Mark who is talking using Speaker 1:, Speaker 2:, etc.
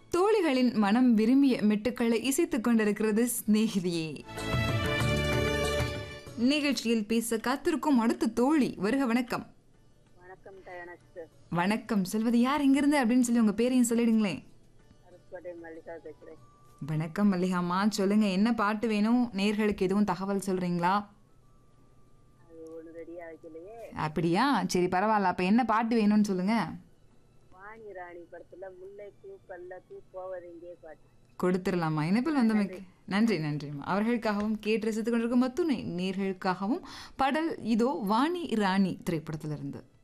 Speaker 1: தோழிகளின் மனம் விரும்பிய மெட்டுக்களை இசைத்துக் கொண்டிருக்கிறது சிநேகிதியே நிகழ்ச்சியில் பேச காத்திருக்கும் அடுத்த தோழி வருக வணக்கம்
Speaker 2: வணக்கம் டயனஸ்டர்
Speaker 1: வணக்கம் சொல்வது யார் எங்கிருந்து அப்படின்னு சொல்லி உங்க பேரையும் சொல்லிடுங்களேன்
Speaker 2: அருப்புக்கோட்டை மல்லிகா பேசுகிறேன்
Speaker 1: வணக்கம் மல்லிகாமா சொல்லுங்க என்ன பாட்டு வேணும் நேர்களுக்கு எதுவும் தகவல் சொல்றீங்களா
Speaker 2: அது ஒன்று ரெடியாக வைக்கலையே
Speaker 1: அப்படியா சரி பரவாயில்ல அப்ப என்ன பாட்டு வேணும்னு சொல்லுங்க
Speaker 2: வாணி ராணி படத்துல முல்லை பூ கல்ல பூ போவதெங்கே பாட்டு
Speaker 1: கொடுத்துடலாமா இணைப்பில் வந்தமைக்கு நன்றி நன்றிம்மா அவர்களுக்காகவும் கேட்டு ரசித்துக் கொண்டிருக்கும் மத்துணை நேர்களுக்காகவும் பாடல் இதோ வாணி ராணி திரைப்படத்திலிருந்து